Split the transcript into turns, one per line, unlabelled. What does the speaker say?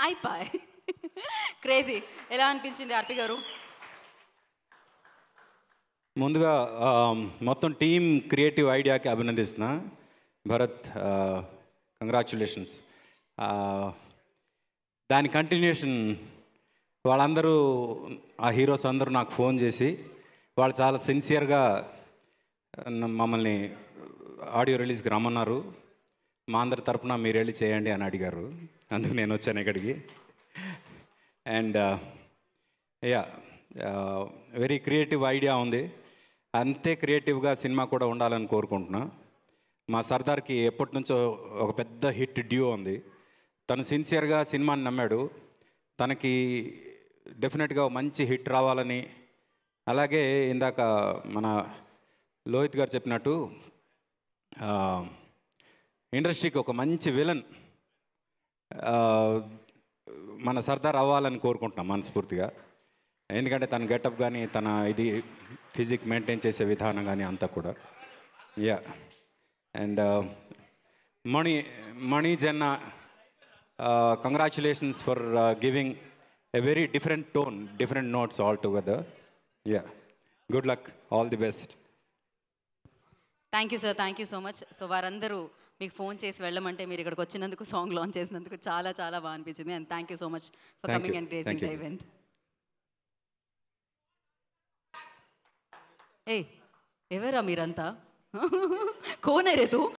అయిపోయి క్రేజీ ఎలా అనిపించింది ఆర్పి గారు
ముందుగా ఆ, మొత్తం టీం క్రియేటివ్ ఐడియాకి అభినందిస్తున్నా భరత్ కంగ్రాచులేషన్స్ దాని కంటిన్యూషన్ వాళ్ళందరూ ఆ హీరోస్ అందరూ నాకు ఫోన్ చేసి వాళ్ళు చాలా సిన్సియర్గా మమ్మల్ని ఆడియో రిలీజ్కి రమ్మన్నారు మా అందరి తరపున మీరు వెళ్ళి చేయండి అని అడిగారు అందుకు నేను వచ్చాను ఇక్కడికి and yeah very creative idea ఉంది అంతే క్రియేటివ్గా సినిమా కూడా ఉండాలని కోరుకుంటున్నా మా సర్దార్కి ఎప్పటి నుంచో ఒక పెద్ద హిట్ డ్యూ ఉంది తను సిన్సియర్గా సినిమాని నమ్మాడు తనకి డెఫినెట్గా మంచి హిట్ రావాలని అలాగే ఇందాక మన లోహిత్ గారు చెప్పినట్టు ఆ, ఇండస్ట్రీకి ఒక మంచి విలన్ ఆ, మన సర్దార్ అవ్వాలని కోరుకుంటున్నాం మనస్ఫూర్తిగా ఎందుకంటే తన గెటప్ కానీ తన ఇది ఫిజిక్ మెయింటైన్ చేసే విధానం కానీ అంతా కూడా యా అండ్ మణి మణి జన్న congratulations for giving a very different tone different notes all together yeah good luck all the best
thank you sir thank you so much so వారందరూ మీకు ఫోన్ చేసి వెళ్ళమంటే మీరు ఇక్కడికి వచ్చినందుకు సాంగ్ లాంచ్ చేసినందుకు చాలా చాలా బాగా అనిపించింది and thank you so much for
Thank
coming
you.
And gracing
Thank
the
you.
Event ఏ ఎవరా మీరంతా కోనే రే తూ